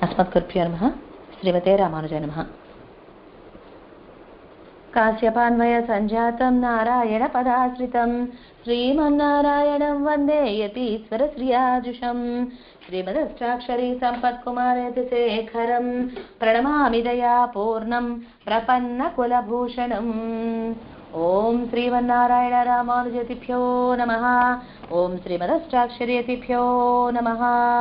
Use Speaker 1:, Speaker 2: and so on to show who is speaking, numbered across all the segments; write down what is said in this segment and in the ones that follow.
Speaker 1: अस्मत्कृभ्यो नमः श्रीमते रामानुजाय नमः काश्यपान्वयसञ्जातं नारायणपदाश्रितं श्रीमन्नारायणं वन्दे यतीश्वरश्रियाजुषं श्रीमदष्टाक्षरी सम्पत्कुमारेति शेखरं प्रणमामि दयापूर्णं प्रपन्नकुलभूषणम् ॐ श्रीमन्नारायण रामानुजतिभ्यो नमः ॐ श्रीमदष्टाक्षरीयतिभ्यो నమః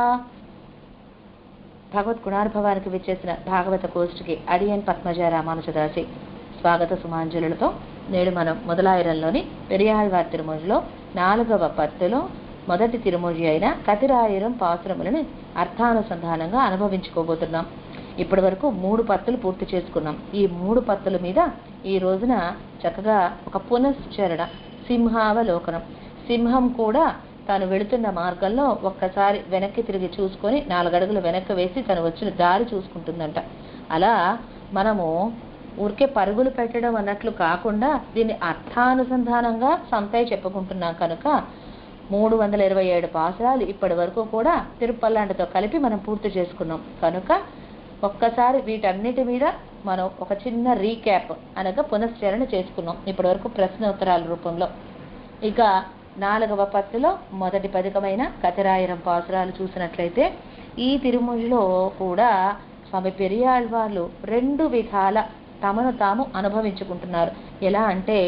Speaker 1: భగవత్ గుణానుభవానికి విచ్చేసిన భాగవత కోష్టికి అడియన్ పద్మజ రామానుజదాసి స్వాగత సుమాంజలులతో నేడు మనం మొదలాయిరంలోని పెరియాళ్వారి తిరుమూజిలో నాలుగవ పత్తులో మొదటి తిరుమూజి అయిన కతిరాయిరం పాసురములను అర్థానుసంధానంగా అనుభవించుకోబోతున్నాం ఇప్పటి వరకు మూడు పత్తులు పూర్తి చేసుకున్నాం ఈ మూడు పత్తుల మీద ఈ రోజున చక్కగా ఒక పునశ్చరణ సింహావలోకనం సింహం కూడా తాను వెళుతున్న మార్గంలో ఒక్కసారి వెనక్కి తిరిగి చూసుకొని నాలుగడుగులు వెనక్కి వేసి తను వచ్చిన దారి చూసుకుంటుందంట అలా మనము ఊరికే పరుగులు పెట్టడం అన్నట్లు కాకుండా దీన్ని అర్థానుసంధానంగా సంతయ్య చెప్పుకుంటున్నాం కనుక మూడు వందల ఇరవై ఏడు పాసరాలు ఇప్పటి వరకు కూడా తిరుపల్లాంటితో కలిపి మనం పూర్తి చేసుకున్నాం కనుక ఒక్కసారి వీటన్నిటి మీద మనం ఒక చిన్న రీక్యాప్ అనగా పునశ్చరణ చేసుకున్నాం ఇప్పటి వరకు ప్రశ్న ఉత్తరాల రూపంలో ఇక నాలుగవ పత్తిలో మొదటి పథకమైన కతిరాయిరం పాసురాలు చూసినట్లయితే ఈ తిరుమలలో కూడా స్వామి పెరియాళ్వార్లు రెండు విధాల తమను తాము అనుభవించుకుంటున్నారు ఎలా అంటే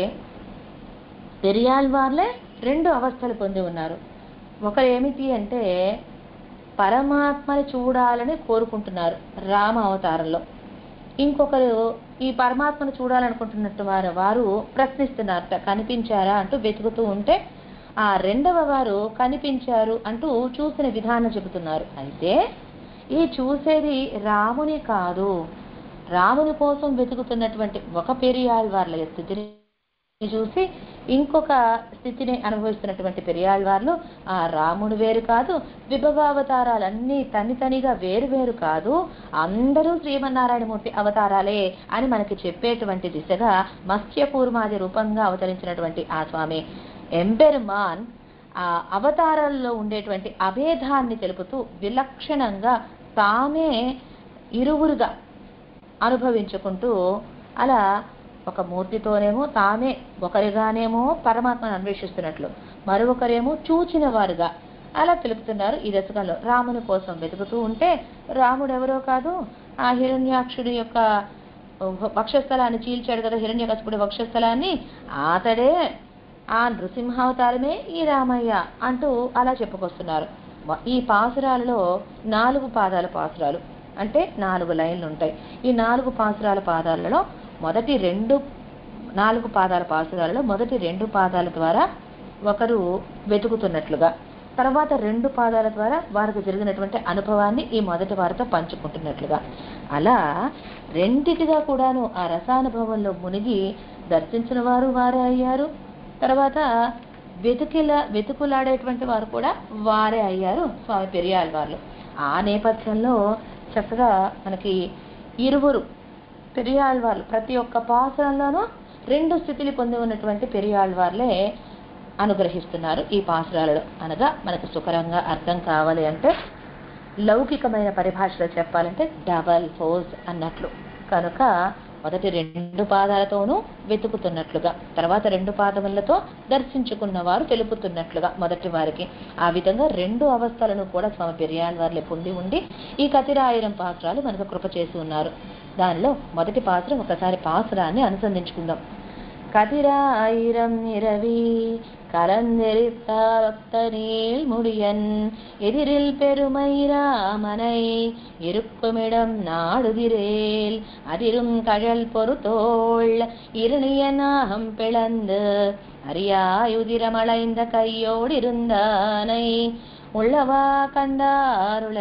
Speaker 1: పెరియాళ్వార్లే రెండు అవస్థలు పొంది ఉన్నారు ఒకరు ఏమిటి అంటే పరమాత్మని చూడాలని కోరుకుంటున్నారు రామ అవతారంలో ఇంకొకరు ఈ పరమాత్మను చూడాలనుకుంటున్నట్టు వారు వారు ప్రశ్నిస్తున్నారట కనిపించారా అంటూ వెతుకుతూ ఉంటే ఆ రెండవ వారు కనిపించారు అంటూ చూసిన విధానం చెబుతున్నారు అయితే ఈ చూసేది రాముని కాదు రాముని కోసం వెతుకుతున్నటువంటి ఒక పెరియాళ్వార్ల స్థితిని చూసి ఇంకొక స్థితిని అనుభవిస్తున్నటువంటి పెరియాళ్వార్లు ఆ రాముడు వేరు కాదు విభవావతారాలన్నీ తని తనిగా వేరు వేరు కాదు అందరూ శ్రీమన్నారాయణమూర్తి అవతారాలే అని మనకి చెప్పేటువంటి దిశగా మత్స్యపూర్మాది రూపంగా అవతరించినటువంటి ఆ స్వామి ఎంబెరుమాన్ ఆ అవతారాల్లో ఉండేటువంటి అభేదాన్ని తెలుపుతూ విలక్షణంగా తామే ఇరువురుగా అనుభవించుకుంటూ అలా ఒక మూర్తితోనేమో తామే ఒకరిగానేమో పరమాత్మను అన్వేషిస్తున్నట్లు మరొకరేమో చూచిన వారుగా అలా తెలుపుతున్నారు ఈ దశకంలో రాముని కోసం వెతుకుతూ ఉంటే రాముడు ఎవరో కాదు ఆ హిరణ్యాక్షుడి యొక్క వక్షస్థలాన్ని చీల్చాడు కదా హిరణ్యకశపుడి వక్షస్థలాన్ని అతడే ఆ నృసింహావతారమే ఈ రామయ్య అంటూ అలా చెప్పుకొస్తున్నారు ఈ పాసురాలలో నాలుగు పాదాల పాసురాలు అంటే నాలుగు లైన్లు ఉంటాయి ఈ నాలుగు పాసురాల పాదాలలో మొదటి రెండు నాలుగు పాదాల పాసురాలలో మొదటి రెండు పాదాల ద్వారా ఒకరు వెతుకుతున్నట్లుగా తర్వాత రెండు పాదాల ద్వారా వారికి జరిగినటువంటి అనుభవాన్ని ఈ మొదటి వారితో పంచుకుంటున్నట్లుగా అలా రెండిటిగా కూడాను ఆ రసానుభవంలో మునిగి దర్శించిన వారు వారే అయ్యారు తర్వాత వెతుకిల వెతుకులాడేటువంటి వారు కూడా వారే అయ్యారు స్వామి పెరియాల్ వాళ్ళు ఆ నేపథ్యంలో చక్కగా మనకి ఇరువురు పెరియాళ్వార్లు ప్రతి ఒక్క పాసురంలోనూ రెండు స్థితిని పొంది ఉన్నటువంటి పెరియాళ్వార్లే అనుగ్రహిస్తున్నారు ఈ పాసురాలలో అనగా మనకు సుకరంగా అర్థం కావాలి అంటే లౌకికమైన పరిభాషలో చెప్పాలంటే డబల్ ఫోర్స్ అన్నట్లు కనుక మొదటి రెండు పాదాలతోనూ వెతుకుతున్నట్లుగా తర్వాత రెండు పాదములతో దర్శించుకున్న వారు తెలుపుతున్నట్లుగా మొదటి వారికి ఆ విధంగా రెండు అవస్థలను కూడా స్వామి పెరియాల్ వారిని పొంది ఉండి ఈ కతిరాయిరం పాత్రాలు మనకు కృప చేసి ఉన్నారు దానిలో మొదటి పాత్ర ఒకసారి పాసురాన్ని అనుసంధించుకుందాం கதிராயிரம் நிறவி கலந்தெரித்த நீள் முடியன் எதிரில் பெருமை ராமனை இருக்குமிடம் நாடுகிறேல் அதிரும் கழல் பொறுத்தோள் இருணியனாகம் பிளந்து அரியாயுதிரமளைந்த கையோடிருந்தானை உள்ளவா கண்டாருள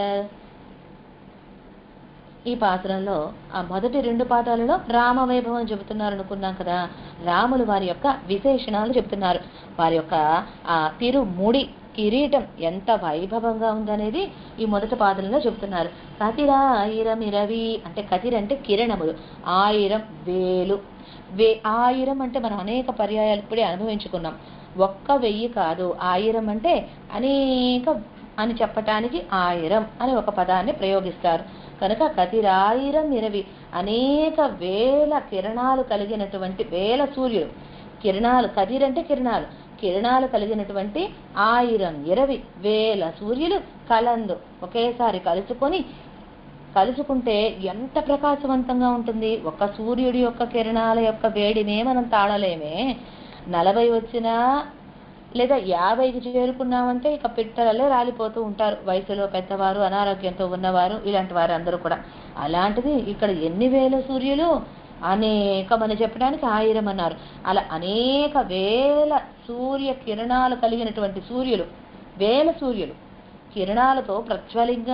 Speaker 1: ఈ పాత్రలో ఆ మొదటి రెండు పాదాలలో రామ వైభవం చెబుతున్నారు అనుకున్నాం కదా రాములు వారి యొక్క విశేషణాలు చెబుతున్నారు వారి యొక్క ఆ తిరుముడి కిరీటం ఎంత వైభవంగా ఉందనేది ఈ మొదటి పాదలలో చెబుతున్నారు కతిర ఆయిరం ఇరవి అంటే కతిర అంటే కిరణములు ఆయిరం వేలు వే ఆయిరం అంటే మనం అనేక పర్యాయాలు ఇప్పుడే అనుభవించుకున్నాం ఒక్క వెయ్యి కాదు ఆయిరం అంటే అనేక అని చెప్పటానికి ఆయిరం అని ఒక పదాన్ని ప్రయోగిస్తారు కనుక కతిరాయిరం ఇరవి అనేక వేల కిరణాలు కలిగినటువంటి వేల సూర్యుడు కిరణాలు కదిర్ అంటే కిరణాలు కిరణాలు కలిగినటువంటి ఆయిరం ఇరవి వేల సూర్యులు కలందు ఒకేసారి కలుసుకొని కలుసుకుంటే ఎంత ప్రకాశవంతంగా ఉంటుంది ఒక సూర్యుడి యొక్క కిరణాల యొక్క వేడినే మనం తాళలేమే నలభై వచ్చినా లేదా యాభైకి చేరుకున్నామంటే ఇక పిట్టలలే రాలిపోతూ ఉంటారు వయసులో పెద్దవారు అనారోగ్యంతో ఉన్నవారు ఇలాంటి వారు అందరూ కూడా అలాంటిది ఇక్కడ ఎన్ని వేల సూర్యులు అనేకమని చెప్పడానికి ఆయిరం అన్నారు అలా అనేక వేల సూర్య కిరణాలు కలిగినటువంటి సూర్యులు వేల సూర్యులు కిరణాలతో ప్రజ్వలింగా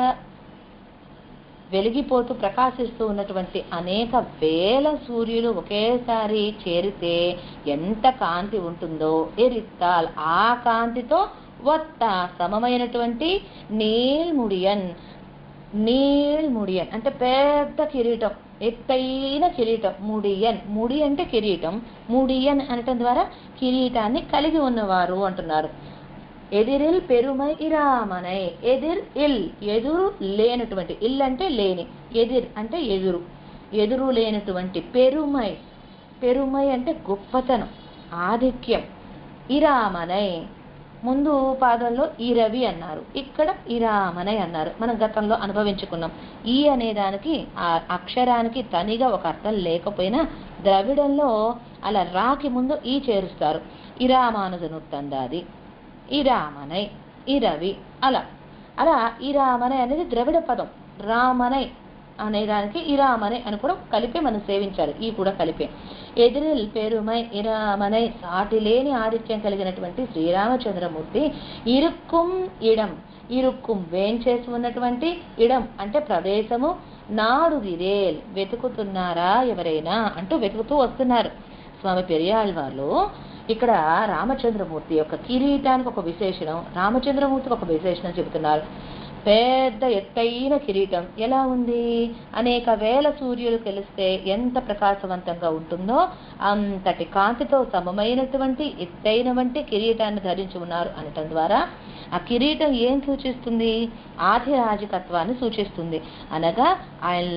Speaker 1: వెలిగిపోతూ ప్రకాశిస్తూ ఉన్నటువంటి అనేక వేల సూర్యులు ఒకేసారి చేరితే ఎంత కాంతి ఉంటుందో ఎరిత్తాల్ ఆ కాంతితో వత్త సమమైనటువంటి నీల్ముడియన్ నీల్ముడియన్ అంటే పెద్ద కిరీటం ఎత్తైన కిరీటం ముడియన్ ముడి అంటే కిరీటం ముడియన్ అనటం ద్వారా కిరీటాన్ని కలిగి ఉన్నవారు అంటున్నారు ఎదిరిల్ పెరుమై ఇరామనై ఎదిర్ ఇల్ ఎదురు లేనటువంటి ఇల్ అంటే లేని ఎదిర్ అంటే ఎదురు ఎదురు లేనటువంటి పెరుమై పెరుమై అంటే గొప్పతనం ఆధిక్యం ఇరామనై ముందు పాదంలో ఈరవి అన్నారు ఇక్కడ ఇరామనై అన్నారు మనం గతంలో అనుభవించుకున్నాం ఈ అనే దానికి ఆ అక్షరానికి తనిగా ఒక అర్థం లేకపోయినా ద్రవిడంలో అలా రాకి ముందు ఈ చేరుస్తారు ఇరామానుజనుత్తందాది ఇరామనై ఇరవి అలా అలా ఇరామనై అనేది ద్రవిడ పదం రామనై అనేదానికి ఇరామనై అని కూడా కలిపి మనం సేవించాలి ఈ కూడా కలిపే ఎదిరిల్ పేరుమై ఇరామనై సాటి లేని ఆదిత్యం కలిగినటువంటి శ్రీరామచంద్రమూర్తి ఇరుక్కుం ఇడం ఇరుక్కుం వేంచేసి ఉన్నటువంటి ఇడం అంటే ప్రదేశము నాడుగిరేల్ వెతుకుతున్నారా ఎవరైనా అంటూ వెతుకుతూ వస్తున్నారు స్వామి పెరియాళ్వార్లు ఇక్కడ రామచంద్రమూర్తి యొక్క కిరీటానికి ఒక విశేషణం రామచంద్రమూర్తికి ఒక విశేషణం చెబుతున్నారు పెద్ద ఎత్తైన కిరీటం ఎలా ఉంది అనేక వేల సూర్యులు కలిస్తే ఎంత ప్రకాశవంతంగా ఉంటుందో అంతటి కాంతితో సమమైనటువంటి ఎత్తైన వంటి కిరీటాన్ని ధరించి ఉన్నారు అనటం ద్వారా ఆ కిరీటం ఏం సూచిస్తుంది ఆధిరాజికత్వాన్ని సూచిస్తుంది అనగా ఆయన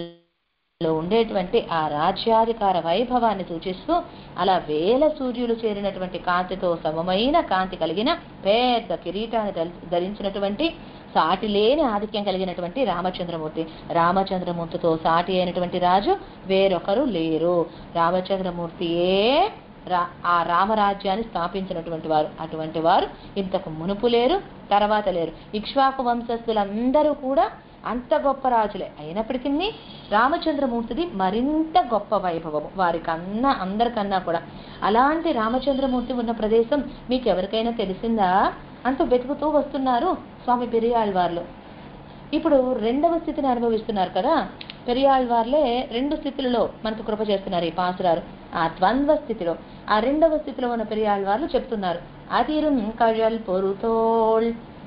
Speaker 1: లో ఉండేటువంటి ఆ రాజ్యాధికార వైభవాన్ని సూచిస్తూ అలా వేల సూర్యులు చేరినటువంటి కాంతితో సమమైన కాంతి కలిగిన పెద్ద కిరీటాన్ని ధరి- ధరించినటువంటి సాటి లేని ఆధిక్యం కలిగినటువంటి రామచంద్రమూర్తి రామచంద్రమూర్తితో సాటి అయినటువంటి రాజు వేరొకరు లేరు రామచంద్రమూర్తియే రా ఆ రామరాజ్యాన్ని స్థాపించినటువంటి వారు అటువంటి వారు ఇంతకు మునుపు లేరు తర్వాత లేరు ఇక్ష్వాకు వంశస్థులందరూ కూడా అంత గొప్ప రాజులే అయినప్పటికీ రామచంద్రమూర్తిది మరింత గొప్ప వైభవము వారికన్నా అందరికన్నా కూడా అలాంటి రామచంద్రమూర్తి ఉన్న ప్రదేశం మీకు ఎవరికైనా తెలిసిందా అంటూ వెతుకుతూ వస్తున్నారు స్వామి పెరియాళ్వార్లు ఇప్పుడు రెండవ స్థితిని అనుభవిస్తున్నారు కదా పెరియాళ్వార్లే రెండు స్థితులలో మనకు కృప చేస్తున్నారు ఈ పాసురారు ఆ ద్వంద్వ స్థితిలో ఆ రెండవ స్థితిలో ఉన్న పెరియాళ్వార్లు చెప్తున్నారు అదిరుం కజల్ పొరుతోల్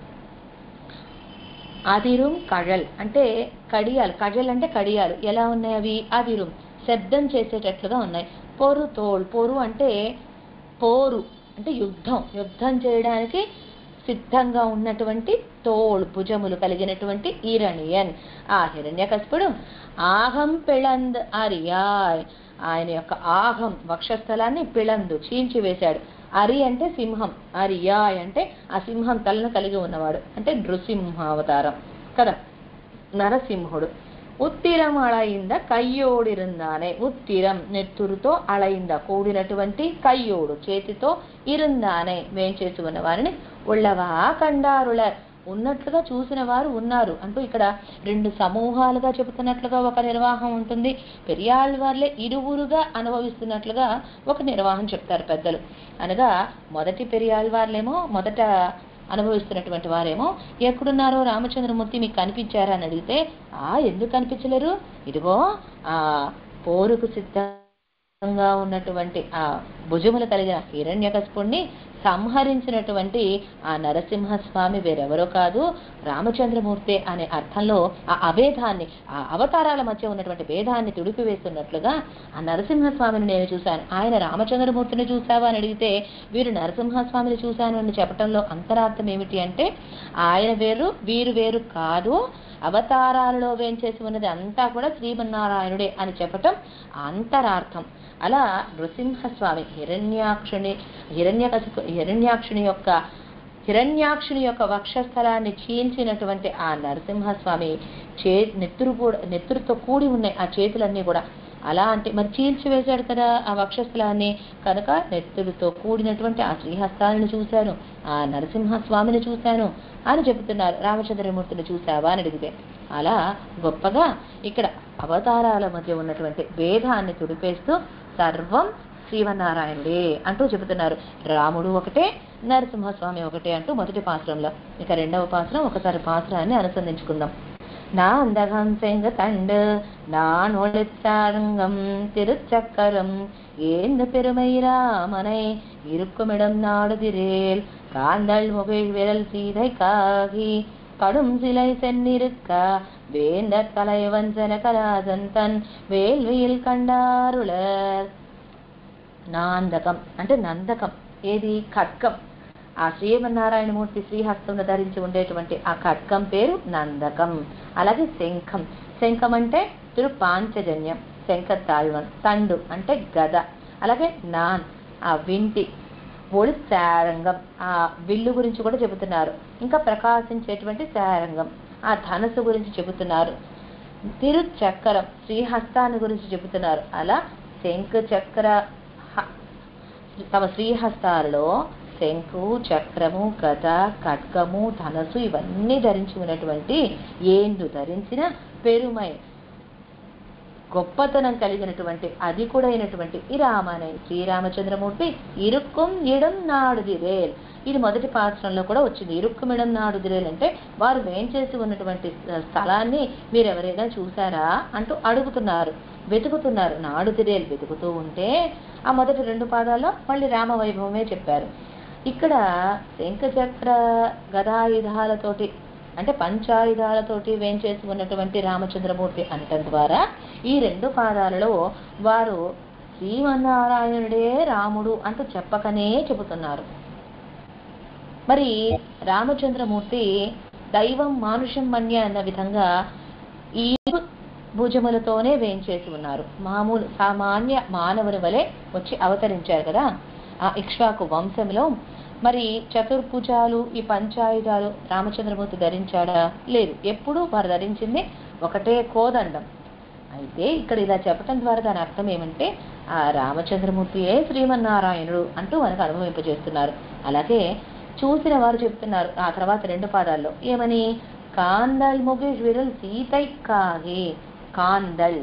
Speaker 1: అదిరుం కజల్ అంటే కడియాలు కజల్ అంటే కడియాలు ఎలా ఉన్నాయి అవి అదిరుం శబ్దం చేసేటట్లుగా ఉన్నాయి పొరు తోల్ పొరు అంటే పోరు అంటే యుద్ధం యుద్ధం చేయడానికి సిద్ధంగా ఉన్నటువంటి తోల్ భుజములు కలిగినటువంటి ఈరణియన్ ఆ హిరణ్యకశిపుడు ఆహం పిళంద్ అరియాయ్ ఆయన యొక్క ఆహం వక్షస్థలాన్ని పిళందు చీల్చి వేశాడు అరి అంటే సింహం అరియాయ్ అంటే ఆ సింహం తలను కలిగి ఉన్నవాడు అంటే నృసింహావతారం కదా నరసింహుడు ఉత్తిరం అళయింద కయ్యోడిరుందానే ఉత్తిరం నెత్తురుతో అళయింద కూడినటువంటి కయ్యోడు చేతితో ఇరుందానే వేంచేసి ఉన్న వారిని ఉళ్ళవా కండారుల ఉన్నట్లుగా చూసిన వారు ఉన్నారు అంటూ ఇక్కడ రెండు సమూహాలుగా చెబుతున్నట్లుగా ఒక నిర్వాహం ఉంటుంది పెరియాళ్ళ వాళ్ళే ఇరువురుగా అనుభవిస్తున్నట్లుగా ఒక నిర్వాహం చెప్తారు పెద్దలు అనగా మొదటి పెరియాళ్ళ వాళ్ళేమో మొదట అనుభవిస్తున్నటువంటి వారేమో ఎక్కడున్నారో రామచంద్రమూర్తి మీకు కనిపించారా అని అడిగితే ఆ ఎందుకు కనిపించలేరు ఇదిగో ఆ పోరుకు సిద్ధంగా ఉన్నటువంటి ఆ భుజములు కలిగిన హిరణ్యకశిపుణ్ణి సంహరించినటువంటి ఆ నరసింహస్వామి వేరెవరో కాదు రామచంద్రమూర్తి అనే అర్థంలో ఆ అభేదాన్ని ఆ అవతారాల మధ్య ఉన్నటువంటి భేదాన్ని తుడిపివేస్తున్నట్లుగా ఆ నరసింహస్వామిని నేను చూశాను ఆయన రామచంద్రమూర్తిని చూసావా అని అడిగితే వీరు నరసింహస్వామిని చూశాను అని చెప్పడంలో అంతరార్థం ఏమిటి అంటే ఆయన వేరు వీరు వేరు కాదు అవతారాలలో వేంచేసి ఉన్నది అంతా కూడా శ్రీమన్నారాయణుడే అని చెప్పటం అంతరార్థం అలా నృసింహస్వామి హిరణ్యాక్షుని హిరణ్యకశిపు హిరణ్యాక్షుని యొక్క హిరణ్యాక్షుని యొక్క వక్షస్థలాన్ని చీల్చినటువంటి ఆ నరసింహస్వామి చే నెత్తురు కూడా నెత్తురుతో కూడి ఉన్నాయి ఆ చేతులన్నీ కూడా అలా అంటే మరి చీల్చివేశాడు కదా ఆ వక్షస్థలాన్ని కనుక నెత్తులతో కూడినటువంటి ఆ శ్రీహస్తాలను చూశాను ఆ నరసింహస్వామిని చూశాను అని చెబుతున్నారు రామచంద్రమూర్తిని చూశావా అని అడిగితే అలా గొప్పగా ఇక్కడ అవతారాల మధ్య ఉన్నటువంటి భేదాన్ని తుడిపేస్తూ సర్వం శ్రీవన్నారాయణుడే అంటూ చెబుతున్నారు రాముడు ఒకటే నరసింహస్వామి ఒకటే అంటూ మొదటి పాత్రంలో ఇక రెండవ పాత్రం ఒకసారి పాత్రాన్ని అనుసంధించుకుందాం நாந்தகம் செங்க தண்டு நான் ஒளிச்சாருங்கம் திருச்சக்கரம் ஏந்த பெருமை ராமனை இருக்குமிடம் நாடுதிரேல் காந்தள் முகிழ் விரல் சீதை காகி கடும் சிலை சென்னிருக்க வேந்த தலைவன் ஜனகராஜன் தன் வேள்வியில் కండారులర్ నాందకం అంటే నందకం ఏది ఖడ్గం ఆ శ్రీమన్నారాయణమూర్తి శ్రీహస్తంలో ధరించి ఉండేటువంటి ఆ ఖడ్గం పేరు నందకం అలాగే శంఖం శంఖం అంటే తిరు పాంచజన్యం శంఖ తాళ్వన్ తండు అంటే గద అలాగే నాన్ ఆ వింటి ఒడి శారంగం ఆ విల్లు గురించి కూడా చెబుతున్నారు ఇంకా ప్రకాశించేటువంటి శారంగం ఆ ధనస్సు గురించి చెబుతున్నారు తిరుచక్రం శ్రీహస్తాన్ని గురించి చెబుతున్నారు అలా శంఖ చక్ర హ- తమ శ్రీహస్తాలలో శంకు చక్రము గద ఖడ్గము ధనస్సు ఇవన్నీ ధరించి ఉన్నటువంటి ఏందు ధరించిన పెరుమై గొప్పతనం కలిగినటువంటి అది కూడా అయినటువంటి ఈ రామానే శ్రీరామచంద్రమూర్తి ఇరుక్కుం ఇడం నాడుదిరేల్ ఇది మొదటి పాత్రంలో కూడా వచ్చింది ఇరుక్కుం ఇడం నాడుదిరేల్ అంటే వారు వేంచేసి ఉన్నటువంటి స్థలాన్ని మీరు ఎవరైనా చూసారా అంటూ అడుగుతున్నారు వెతుకుతున్నారు నాడుదిరేల్ వెతుకుతూ ఉంటే ఆ మొదటి రెండు పాదాల్లో మళ్ళీ రామవైభవమే చెప్పారు ఇక్కడ శంఖచక్ర గదాయుధాలతోటి అంటే పంచాయుధాలతోటి వేంచేసి ఉన్నటువంటి రామచంద్రమూర్తి అనటం ద్వారా ఈ రెండు పాదాలలో వారు శ్రీమన్నారాయణుడే రాముడు అంటూ చెప్పకనే చెబుతున్నారు మరి రామచంద్రమూర్తి దైవం మానుషం మన్య అన్న విధంగా ఈ భుజములతోనే వేయించేసి ఉన్నారు మామూలు సామాన్య మానవుని వలె వచ్చి అవతరించారు కదా ఆ ఇక్ష్వాకు వంశంలో మరి చతుర్భుజాలు ఈ పంచాయుధాలు రామచంద్రమూర్తి ధరించాడా లేదు ఎప్పుడు వారు ధరించింది ఒకటే కోదండం అయితే ఇక్కడ ఇలా చెప్పటం ద్వారా దాని అర్థం ఏమంటే ఆ రామచంద్రమూర్తియే శ్రీమన్నారాయణుడు అంటూ మనకు అనుభవింపజేస్తున్నారు అలాగే చూసిన వారు చెప్తున్నారు ఆ తర్వాత రెండు పాదాల్లో ఏమని కాందల్ ముగేష్ విరల్ సీతై కాగే కాందల్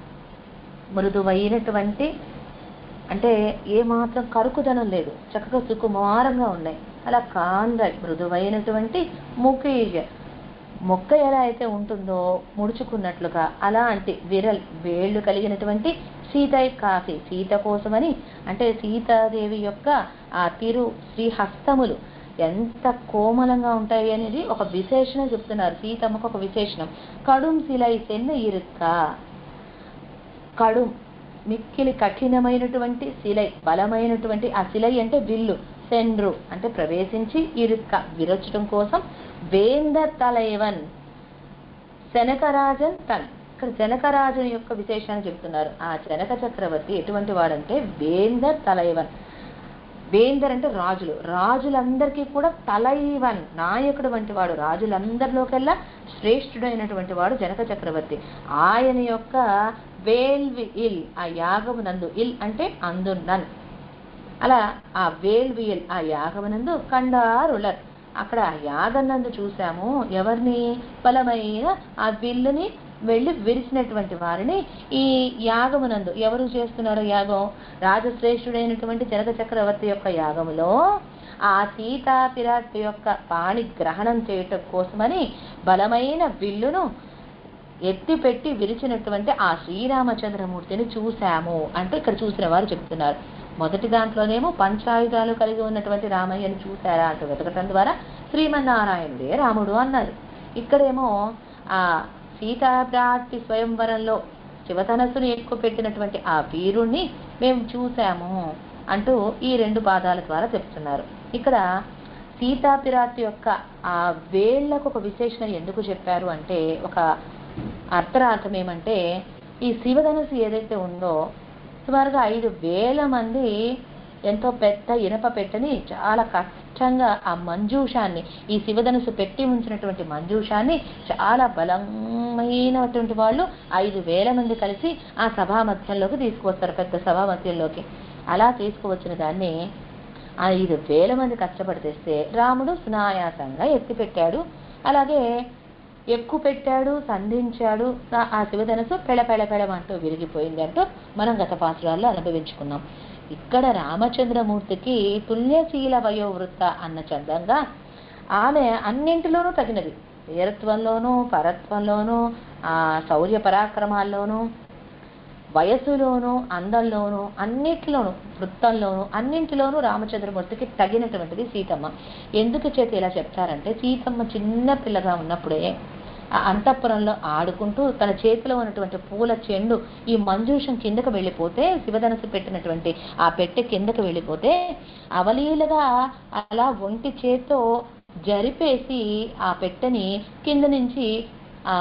Speaker 1: మృదువైనటువంటి అంటే ఏమాత్రం కరుకుదనం లేదు చక్కగా సుకుమారంగా ఉన్నాయి అలా కాందల్ మృదువైనటువంటి ముఖేష్ మొక్క ఎలా అయితే ఉంటుందో ముడుచుకున్నట్లుగా అలాంటి విరల్ వేళ్ళు కలిగినటువంటి సీతై కాఫీ సీత కోసమని అంటే సీతాదేవి యొక్క ఆ తిరు శ్రీహస్తములు ఎంత కోమలంగా ఉంటాయి అనేది ఒక విశేషణం చెప్తున్నారు సీతమ్మకు ఒక విశేషణం కడుం శిలై సెన్న ఇరుక్క కడుం మిక్కిలి కఠినమైనటువంటి శిలై బలమైనటువంటి ఆ శిలై అంటే విల్లు సెండ్రు అంటే ప్రవేశించి ఇరుక్క విరచడం కోసం వేంద తలైవన్ శనకరాజన్ తన్ ఇక్కడ జనకరాజుని యొక్క విశేషాన్ని చెబుతున్నారు ఆ జనక చక్రవర్తి ఎటువంటి వాడంటే వేందర్ తలైవన్ వేందర్ అంటే రాజులు రాజులందరికీ కూడా తలైవన్ నాయకుడు వంటి వాడు రాజులందరిలోకెల్లా శ్రేష్ఠుడైనటువంటి వాడు జనక చక్రవర్తి ఆయన యొక్క వేల్వి ఇల్ ఆ యాగమునందు ఇల్ అంటే అందున్నన్ అలా ఆ వేల్వియల్ ఆ యాగమునందు కండారులర్ అక్కడ ఆ యాగనందు చూసాము ఎవరిని బలమైన ఆ విల్లుని వెళ్ళి విరిచినటువంటి వారిని ఈ యాగమునందు ఎవరు చేస్తున్నారు యాగం రాజశ్రేష్ఠుడైనటువంటి జనక చక్రవర్తి యొక్క యాగములో ఆ సీతా పిరాట్ యొక్క పాణి గ్రహణం చేయటం కోసమని బలమైన విల్లును ఎత్తిపెట్టి విరిచినటువంటి ఆ శ్రీరామచంద్రమూర్తిని చూశాము అంటూ ఇక్కడ చూసిన వారు చెప్తున్నారు మొదటి దాంట్లోనేమో పంచాయుధాలు కలిగి ఉన్నటువంటి రామయ్యను చూశారా అంటూ వెతకటం ద్వారా శ్రీమన్నారాయణుడే రాముడు అన్నారు ఇక్కడేమో ఆ సీతాప్రాప్తి స్వయంవరంలో శివధనస్సును ఎక్కువ పెట్టినటువంటి ఆ వీరుణ్ణి మేము చూశాము అంటూ ఈ రెండు పాదాల ద్వారా చెప్తున్నారు ఇక్కడ సీతాపిరాతి యొక్క ఆ వేళ్లకు ఒక విశేషణ ఎందుకు చెప్పారు అంటే ఒక అర్థరార్థం ఏమంటే ఈ శివధనుసు ఏదైతే ఉందో సుమారుగా ఐదు వేల మంది ఎంతో పెద్ద ఇనప పెట్టని చాలా కష్టంగా ఆ మంజూషాన్ని ఈ శివధనుసు పెట్టి ఉంచినటువంటి మంజూషాన్ని చాలా బలమైనటువంటి వాళ్ళు ఐదు వేల మంది కలిసి ఆ సభా మధ్యంలోకి తీసుకువస్తారు పెద్ద సభా మధ్యంలోకి అలా తీసుకువచ్చిన దాన్ని ఐదు వేల మంది కష్టపడి తెస్తే రాముడు సునాయాసంగా ఎత్తిపెట్టాడు అలాగే ఎక్కువ పెట్టాడు సంధించాడు ఆ- ఆ శివధనసు పెళ పెళ పెళమంటూ విరిగిపోయింది అంటూ మనం గత పాత్రాల్లో అనుభవించుకున్నాం ఇక్కడ రామచంద్రమూర్తికి తుల్యశీల వయోవృత్త అన్న చందంగా ఆమె అన్నింటిలోనూ తగినది వీరత్వంలోనూ పరత్వంలోనూ ఆ శౌర్య పరాక్రమాల్లోనూ వయసులోనూ అందంలోనూ అన్నిటిలోనూ వృత్తంలోనూ అన్నింటిలోనూ రామచంద్రమూర్తికి తగినటువంటిది సీతమ్మ ఎందుకు చేతి ఇలా చెప్తారంటే సీతమ్మ చిన్న పిల్లగా ఉన్నప్పుడే ఆ అంతఃపురంలో ఆడుకుంటూ తన చేతిలో ఉన్నటువంటి పూల చెండు ఈ మంజూషం కిందకు వెళ్ళిపోతే శివధనసు పెట్టినటువంటి ఆ పెట్టె కిందకు వెళ్ళిపోతే అవలీలగా అలా ఒంటి చేత్తో జరిపేసి ఆ పెట్టెని కింద నుంచి ఆ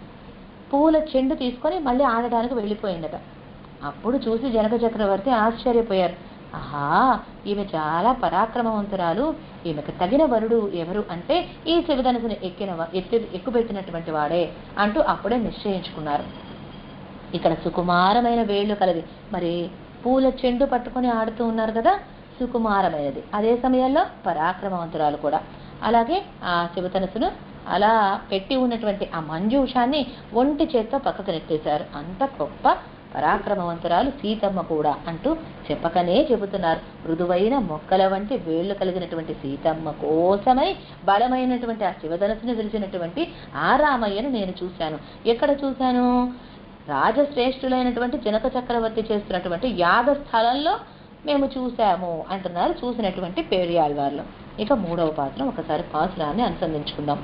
Speaker 1: పూల చెండు తీసుకొని మళ్ళీ ఆడడానికి వెళ్ళిపోయిందట అప్పుడు చూసి జనక చక్రవర్తి ఆశ్చర్యపోయారు ఆహా ఈమె చాలా పరాక్రమవంతురాలు ఈమెకు తగిన వరుడు ఎవరు అంటే ఈ శివధనుసుని ఎక్కిన వా- ఎత్తి ఎక్కుపెట్టినటువంటి వాడే అంటూ అప్పుడే నిశ్చయించుకున్నారు ఇక్కడ సుకుమారమైన వేళ్ళు కలది మరి పూల చెండు పట్టుకొని ఆడుతూ ఉన్నారు కదా సుకుమారమైనది అదే సమయంలో పరాక్రమవంతురాలు కూడా అలాగే ఆ శివధనుసును అలా పెట్టి ఉన్నటువంటి ఆ మంజూషాన్ని ఒంటి చేత్తో పక్కకు నెట్టేశారు అంత గొప్ప పరాక్రమవంతురాలు సీతమ్మ కూడా అంటూ చెప్పకనే చెబుతున్నారు మృదువైన మొక్కల వంటి వేళ్లు కలిగినటువంటి సీతమ్మ కోసమై బలమైనటువంటి ఆ శివధనసును తెలిసినటువంటి ఆ రామయ్యను నేను చూశాను ఎక్కడ చూశాను రాజశ్రేష్ఠులైనటువంటి జనక చక్రవర్తి చేస్తున్నటువంటి యాగ స్థలంలో మేము చూశాము అంటున్నారు చూసినటువంటి పేరియాళ్వార్లు ఇక మూడవ పాత్రం ఒకసారి పాసురాన్ని అనుసంధించుకుందాం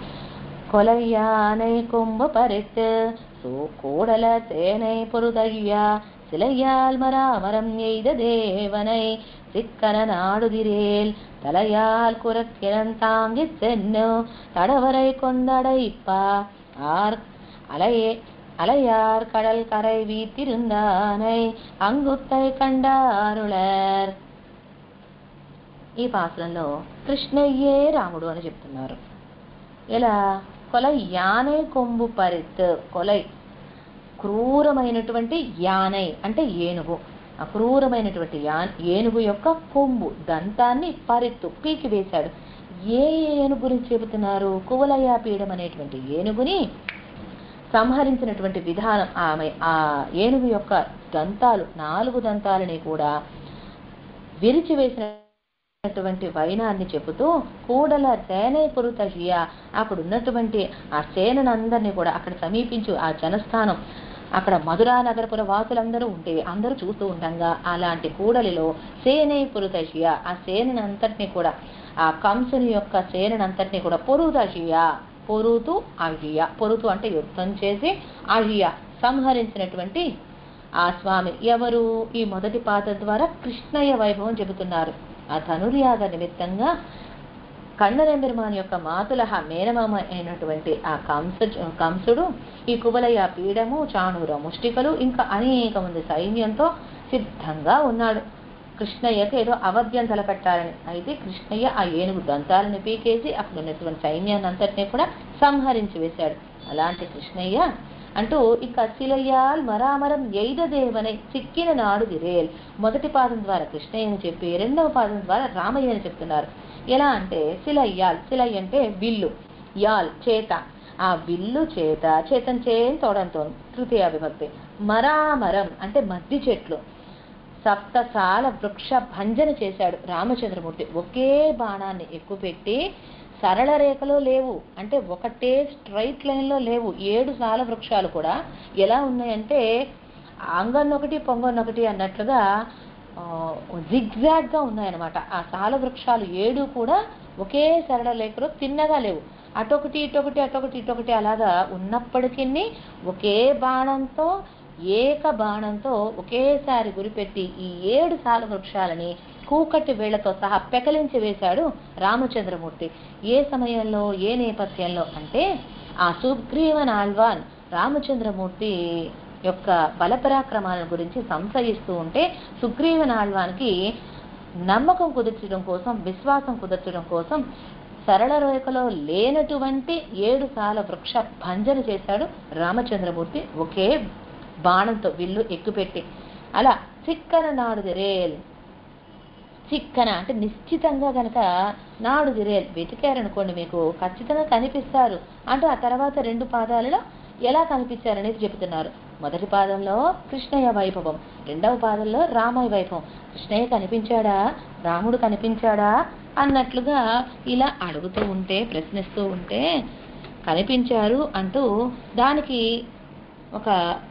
Speaker 1: கொலையானை கொம்பு பறித்து சூக்கூடல சேனை பொருதழியா சிலையால் மராமரம் எய்த தேவனை சிக்கன நாடுதிரேல் தலையால் குரக்கிரன் தாங்கி சென்னு தடவரை கொண்டடைப்பா ஆர் அலையே அலையார் கடல் கரை வீத்திருந்தானை அங்குத்தை கண்டாరుళర్ ఈ పాత్రలో కృష్ణయ్యే రాముడు అని చెప్తున్నారు ఇలా కొలై యానై కొంబు పరిత్ కొలై క్రూరమైనటువంటి యానై అంటే ఏనుగు ఆ క్రూరమైనటువంటి యా ఏనుగు యొక్క కొమ్ము దంతాన్ని పరిత్తు పీకి వేశాడు ఏ ఏనుగు గురించి చెబుతున్నారు కువలయ పీడం అనేటువంటి ఏనుగుని సంహరించినటువంటి విధానం ఆమె ఆ ఏనుగు యొక్క దంతాలు నాలుగు దంతాలని కూడా విరిచివేసినటువంటి వైనాన్ని చెబుతూ కూడల సేనే పురుతహియ అక్కడ ఉన్నటువంటి ఆ సేనందరినీ కూడా అక్కడ సమీపించు ఆ జనస్థానం అక్కడ మధురా నగరపుర వాసులందరూ ఉంటే అందరూ చూస్తూ ఉండంగా అలాంటి కూడలిలో సేనే పురుతహియ ఆ సేనంతటిని కూడా ఆ కంసుని యొక్క సేనంతటిని కూడా పొరుదహియ పొరుతు అహియ పొరుతు అంటే యుద్ధం చేసి అహియ సంహరించినటువంటి ఆ స్వామి ఎవరు ఈ మొదటి పాత్ర ద్వారా కృష్ణయ్య వైభవం చెబుతున్నారు ఆ ధనుర్యాగ నిమిత్తంగా కన్నరెంబెరుమాన్ యొక్క మాతులహ మేనమామ అయినటువంటి ఆ కంస కంసుడు ఈ కువలయ పీడము చాణూర ముష్టికలు ఇంకా అనేక మంది సైన్యంతో సిద్ధంగా ఉన్నాడు కృష్ణయ్యకి ఏదో అవధ్యం తలపెట్టాలని అయితే కృష్ణయ్య ఆ ఏనుగు దంతాలను పీకేసి అక్కడ ఉన్నటువంటి సైన్యాన్ని అంతటినీ కూడా సంహరించి వేశాడు అలాంటి కృష్ణయ్య అంటూ ఇక శిలయ్యాల్ మరామరం ఎయిదదేవనై చిక్కిన నాడు దిరేల్ మొదటి పాదం ద్వారా కృష్ణయ్యని చెప్పి రెండవ పాదం ద్వారా రామయ్యని చెప్తున్నారు ఎలా అంటే శిలయ్యాల్ శిలయ్య అంటే విల్లు యాల్ చేత ఆ విల్లు చేత చేతం చేయం తోడంతో తృతీయ విభక్తి మరామరం అంటే మద్ది చెట్లు సప్తసాల వృక్ష భంజన చేశాడు రామచంద్రమూర్తి ఒకే బాణాన్ని ఎక్కుపెట్టి సరళ రేఖలో లేవు అంటే ఒకటే స్ట్రైట్ లైన్లో లేవు ఏడు సాల వృక్షాలు కూడా ఎలా ఉన్నాయంటే అంగన్నొకటి పొంగన్నొకటి అన్నట్లుగా జిగ్జాగ్ గా ఉన్నాయన్నమాట ఆ సాల వృక్షాలు ఏడు కూడా ఒకే సరళ రేఖలో తిన్నగా లేవు అటొకటి ఇటొకటి అటొకటి ఇటొకటి అలాగా ఉన్నప్పటికీ ఒకే బాణంతో ఏక బాణంతో ఒకేసారి గురిపెట్టి ఈ ఏడు సాల వృక్షాలని కూకటి వేళ్లతో సహా పెకలించి వేశాడు రామచంద్రమూర్తి ఏ సమయంలో ఏ నేపథ్యంలో అంటే ఆ సుగ్రీవన్ ఆల్వాన్ రామచంద్రమూర్తి యొక్క బలపరాక్రమాల గురించి సంశయిస్తూ ఉంటే సుగ్రీవన్ ఆళ్వానికి నమ్మకం కుదిర్చడం కోసం విశ్వాసం కుదర్చడం కోసం సరళ రేఖలో లేనటువంటి ఏడు సాల వృక్ష భంజన చేశాడు రామచంద్రమూర్తి ఒకే బాణంతో విల్లు ఎక్కుపెట్టి అలా చిక్కన నాడు రేల్ చిక్కన అంటే నిశ్చితంగా గనక నాడు దిరేల్ వెతికారనుకోండి మీకు ఖచ్చితంగా కనిపిస్తారు అంటూ ఆ తర్వాత రెండు పాదాలలో ఎలా కనిపించారనేది చెబుతున్నారు మొదటి పాదంలో కృష్ణయ్య వైభవం రెండవ పాదంలో రామయ్య వైభవం కృష్ణయ్య కనిపించాడా రాముడు కనిపించాడా అన్నట్లుగా ఇలా అడుగుతూ ఉంటే ప్రశ్నిస్తూ ఉంటే కనిపించారు అంటూ దానికి ఒక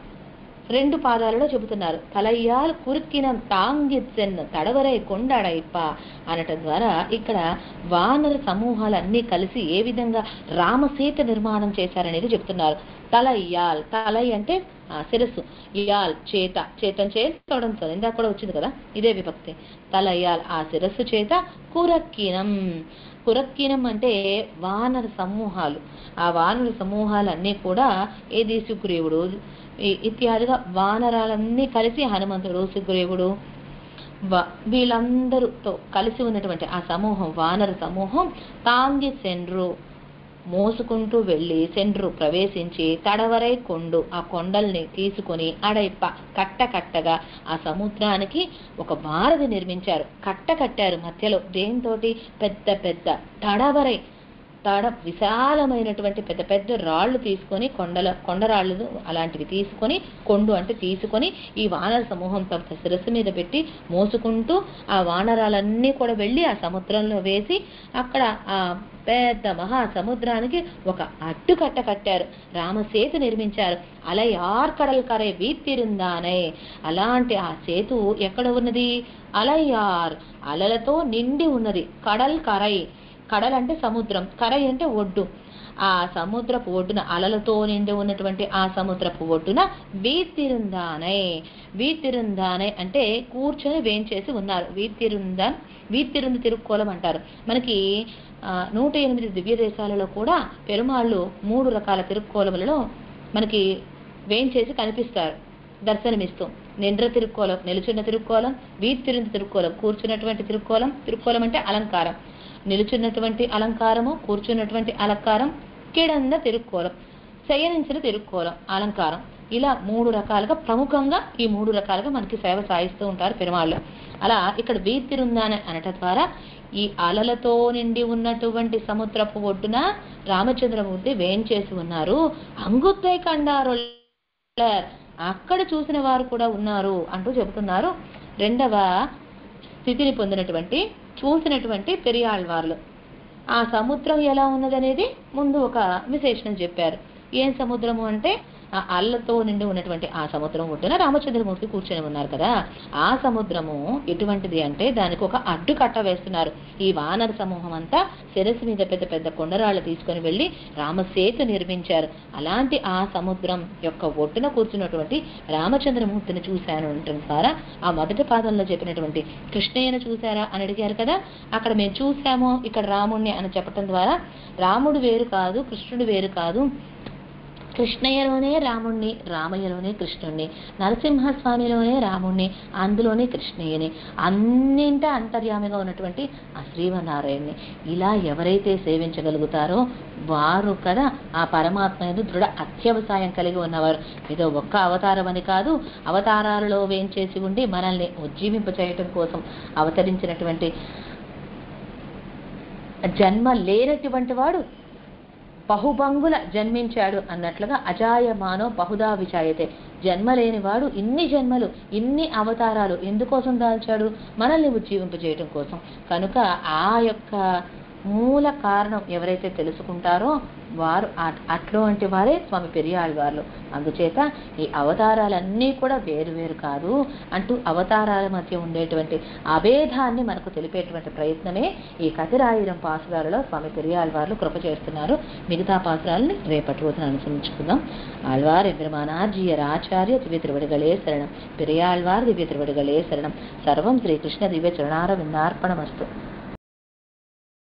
Speaker 1: రెండు పాదాలలో చెబుతున్నారు తలయ్యాలు కురుక్కినం తాంగిత్సెన్ తడవరై కొండడైప్ప అనటం ద్వారా ఇక్కడ వానర సమూహాలన్నీ కలిసి ఏ విధంగా రామసీత నిర్మాణం చేశారనేది చెప్తున్నారు తలయ్యాల్ తలై అంటే ఆ, శిరస్సు ఇయాల్ చేత చేతం చేత తొడంతో ఇందాక కూడా వచ్చింది కదా ఇదే విభక్తి తలయ్యాల్ ఆ శిరస్సు చేత కురక్కినం కురక్కినం అంటే వానర సమూహాలు ఆ వానర సమూహాలన్నీ కూడా ఏది సుగ్రీవుడు ఈ- ఇత్యాదిగా వానరాలన్నీ కలిసి హనుమంతుడు సుగ్రీవుడు వ- వీళ్ళందరితో కలిసి ఉన్నటువంటి ఆ సమూహం వానర సమూహం తాంగి సెండ్రు మోసుకుంటూ వెళ్ళి సెండ్రు ప్రవేశించి తడవరై కొండు ఆ కొండల్ని తీసుకొని అడైప్ప కట్ట కట్టగా ఆ సముద్రానికి ఒక వారధి నిర్మించారు కట్ట కట్టారు మధ్యలో దేంతోటి పెద్ద పెద్ద తడవరై తడ విశాలమైనటువంటి పెద్ద పెద్ద రాళ్ళు తీసుకొని కొండల కొండరాళ్ళు అలాంటివి తీసుకొని కొండు అంటే తీసుకొని ఈ వానర సమూహం తమ శిరస్సు మీద పెట్టి మోసుకుంటూ ఆ వానరాలన్నీ కూడా వెళ్ళి ఆ సముద్రంలో వేసి అక్కడ ఆ పెద్ద మహా సముద్రానికి ఒక అడ్డుకట్ట కట్టారు రామసేతు నిర్మించారు అలా యార్ కడల్ కరే వీత్తిరుందానే అలాంటి ఆ సేతు ఎక్కడ ఉన్నది అలయార్ అలలతో నిండి ఉన్నది కడల్ కరై కడల్ అంటే సముద్రం కరై అంటే ఒడ్డు ఆ సముద్రపు ఒడ్డున అలలతో నిండి ఉన్నటువంటి ఆ సముద్రపు ఒడ్డున వీతిరుందానై వీతిరుందానై అంటే కూర్చొని వేంచేసి ఉన్నారు వీతిరుందన్ వీతిరుంది తిరుక్కోలం అంటారు మనకి ఆ, నూట ఎనిమిది దివ్య దేశాలలో కూడా పెరుమాళ్ళు మూడు రకాల తిరుక్కోలములలో మనకి వేంచేసి కనిపిస్తారు దర్శనమిస్తూ నిండ్ర తిరుక్కోలం నిలుచున్న తిరుక్కోలం వీతిరుంది తిరుక్కోలం కూర్చున్నటువంటి తిరుక్కోలం తిరుక్కోలం అంటే అలంకారం నిలుచున్నటువంటి అలంకారము కూర్చున్నటువంటి అలంకారం కిడంద తిరుక్కోలం శయనించిన తిరుక్కోలం అలంకారం ఇలా మూడు రకాలుగా ప్రముఖంగా ఈ మూడు రకాలుగా మనకి సేవ సాయిస్తూ ఉంటారు పెరుమాళ్ళు అలా ఇక్కడ వీతిరుందాన అనట ద్వారా ఈ అలలతో నిండి ఉన్నటువంటి సముద్రపు ఒడ్డున రామచంద్రమూర్తి వేంచేసి ఉన్నారు అంగుత్తై కండారు అక్కడ చూసిన వారు కూడా ఉన్నారు అంటూ చెబుతున్నారు రెండవ స్థితిని పొందినటువంటి చూసినటువంటి పెరియాళ్వార్లు ఆ సముద్రం ఎలా ఉన్నదనేది ముందు ఒక విశేషణం చెప్పారు ఏం సముద్రము అంటే ఆ అల్లతో నిండి ఉన్నటువంటి ఆ సముద్రం ఒడ్డున రామచంద్రమూర్తి కూర్చొని ఉన్నారు కదా ఆ సముద్రము ఎటువంటిది అంటే దానికి ఒక అడ్డు కట్ట వేస్తున్నారు ఈ వానర సమూహం అంతా శిరస్సు మీద పెద్ద పెద్ద కొండరాళ్ళు తీసుకొని వెళ్ళి రామసేతు నిర్మించారు అలాంటి ఆ సముద్రం యొక్క ఒడ్డున కూర్చున్నటువంటి రామచంద్రమూర్తిని చూశాను అనటం ద్వారా ఆ మొదటి పాదంలో చెప్పినటువంటి కృష్ణయ్యను చూశారా అని అడిగారు కదా అక్కడ మేము చూసాము ఇక్కడ రాముణ్ణి అని చెప్పటం ద్వారా రాముడు వేరు కాదు కృష్ణుడు వేరు కాదు కృష్ణయ్యలోనే రాముణ్ణి రామయ్యలోనే కృష్ణుణ్ణి నరసింహస్వామిలోనే రాముణ్ణి అందులోనే కృష్ణయ్యని అన్నింట అంతర్యామిగా ఉన్నటువంటి ఆ శ్రీవనారాయణ్ణి ఇలా ఎవరైతే సేవించగలుగుతారో వారు కదా ఆ పరమాత్మ యందు దృఢ అత్యవసాయం కలిగి ఉన్నవారు ఏదో ఒక్క అవతారం అని కాదు అవతారాలలో వేంచేసి ఉండి మనల్ని ఉజ్జీవింపచేయటం కోసం అవతరించినటువంటి జన్మ లేనటువంటి వాడు బహుభంగుల జన్మించాడు అన్నట్లుగా అజాయమానో బహుదా విచాయతే జన్మ లేనివాడు ఇన్ని జన్మలు ఇన్ని అవతారాలు ఎందుకోసం దాల్చాడు మనల్ని ఉజ్జీవింపజేయటం కోసం కనుక ఆ యొక్క మూల కారణం ఎవరైతే తెలుసుకుంటారో వారు అట్- అటువంటి వారే స్వామి పెరియాళ్వార్లు అందుచేత ఈ అవతారాలన్నీ కూడా వేరు వేరు కాదు అంటూ అవతారాల మధ్య ఉండేటువంటి అభేదాన్ని మనకు తెలిపేటువంటి ప్రయత్నమే ఈ కతిరాయిరం పాసురాలలో స్వామి పెరియాళ్వార్లు కృప చేస్తున్నారు మిగతా పాసురాలని రేపటి రోజున అనుసరించుకుందాం ఆళ్వార్ ఎబ్రమానార్జీయర్ ఆచార్య దివ్య తిరువడిగలే శరణం పెరియాళ్వార్ దివ్య తిరువడిగలే శరణం సర్వం శ్రీకృష్ణ దివ్య చరణార విన్నార్పణమస్తు